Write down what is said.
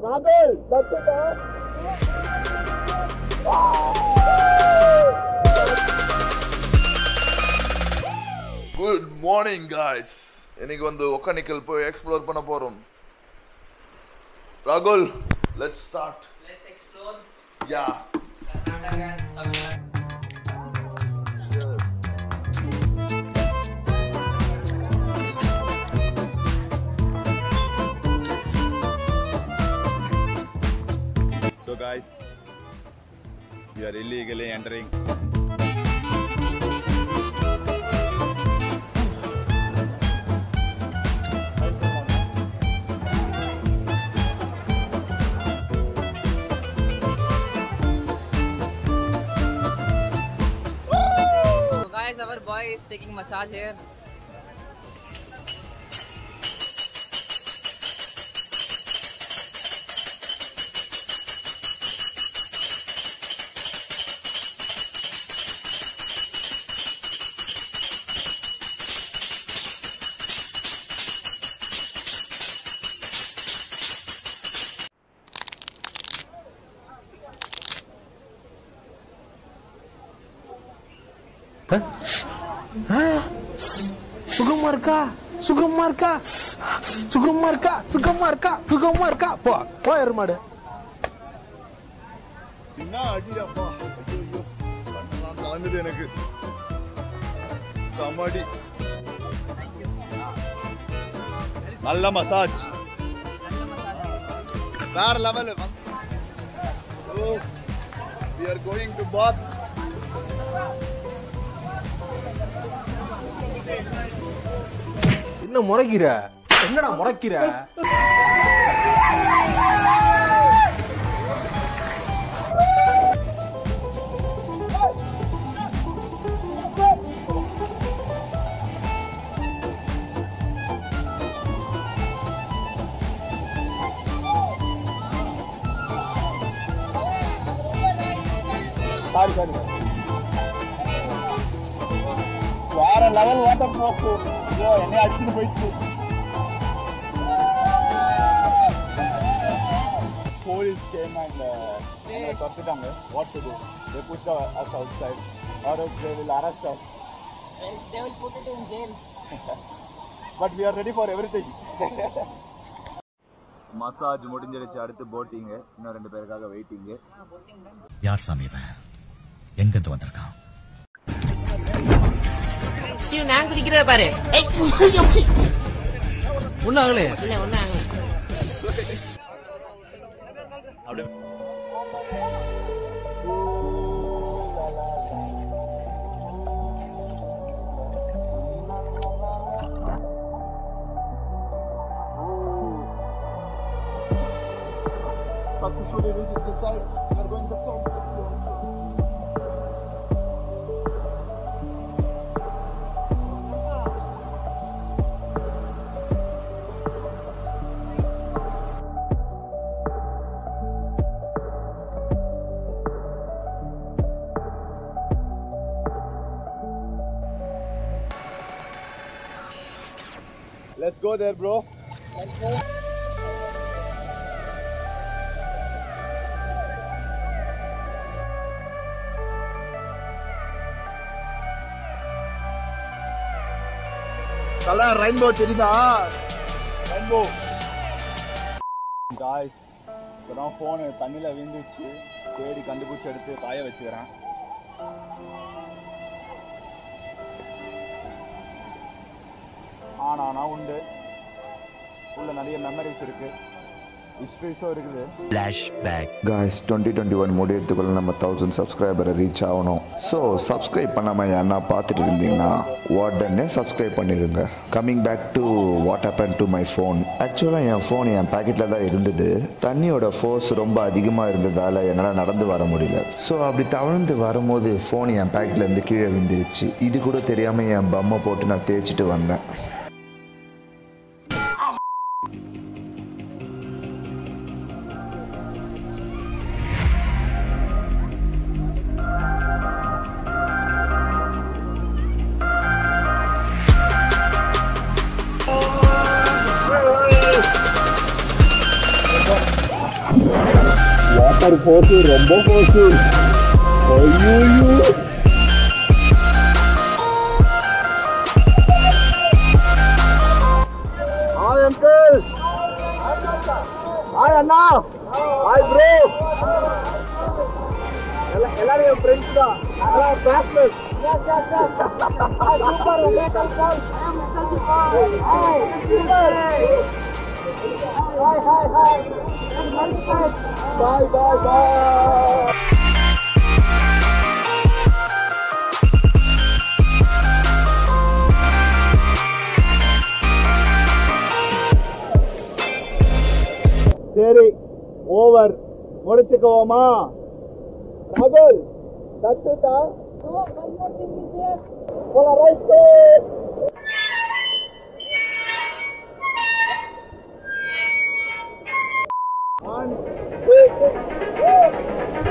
ராகுல் தப்புடா good morning guys இன்னைக்கு வந்து ஒக்கனிக்கல் போய் எக்ஸ்ப்ளோர் பண்ண போறோம் ராகுல் let's start Let's explore ya Karnataka, Tamil Nadu. So guys, we are illegally entering. So guys, our boy is taking massage here. சுகமா இருக்கா சுகமா இருக்கா சுகமா இருக்கா சுகமா இருக்கா சுகமா இருக்கா போ போ எருமாடு என்ன அடிடாப்பா ஐயோ கண்ணெல்லாம் கலங்குது எனக்கு சமாடி நல்ல மசாஜ் வேற level we are going to bath என்ன முறைக்கிற என்னடா முறைக்கிற சாரி சாரி வேற லெவல் வாட்டர் போக்கு ஐயோ என்னை அடிச்சுட்டு போயிடுச்சு போலீஸ் கேம் அண்ட் துரத்துட்டாங்க what to do they push us outside are they will arrest us Well, they will put it in jail. But we are ready for everything massage முடிஞ்சிருச்சு அடுத்து boating இன்னும் ரெண்டு பேருக்காக waiting யார் சாமி இவன் எங்கிருந்து வந்திருக்கான் நான் குடிக்கிறத பாரு ஒன்னாங்களே இல்ல ஒண்ணு அப்படியே successfully reached the side we are going to side Let's go there, bro. Colour rainbow தெரியுதா ரெயின்போ காய்ஸ் இப்போதான் ஃபோனு தண்ணியில் விழுந்துச்சு தேடி கண்டுபிடிச்சி எடுத்து காய வச்சுக்கிறேன் ஆனா உண்டு உள்ள நிறைய மெமரிஸ் இருக்கு ஹிஸ்ட்ரிஸும் இருக்குது காய்ஸ் டுவெண்ட்டி டுவெண்ட்டி ஒன் முடியறதுக்குள்ள நம்ம தௌசண்ட் சப்ஸ்கிரைபரை ரீச் ஆகணும் ஸோ சப்ஸ்கிரைப் பண்ணாமல் யாருன்னா பார்த்துட்டு இருந்தீங்கன்னா உடனே சப்ஸ்கிரைப் பண்ணிடுங்க coming back to what happen to my phone ஆக்சுவலாக என் ஃபோன் என் பேக்கெட்டில் தான் இருந்தது தண்ணியோட ஃபோர்ஸ் ரொம்ப அதிகமாக இருந்ததால் என்னால் நடந்து வர முடியல ஸோ அப்படி தவழ்ந்து வரும்போது ஃபோன் என் பேக்கெட்லேருந்து கீழே விழுந்துருச்சு இது கூட தெரியாமல் என் பம்மை போட்டு நான் தேய்ச்சிட்டு வந்தேன் சூப்பர் போச்சு ரொம்ப போச்சு ஐயோ ஹாய் அங்கிள் ஹாய் அண்ணா ஹாய் ப்ரோ எல்லாரும் என் ஃப்ரெண்ட்ஸ் தான் எல்லாம் கிளாஸ்மேட் பாய் பாய் பாய் சரி ஓவர் முடிச்சுக்குவோமா ராகுல் தச்சுட்டா போல ரைட் ஒன் டூ த்ரீ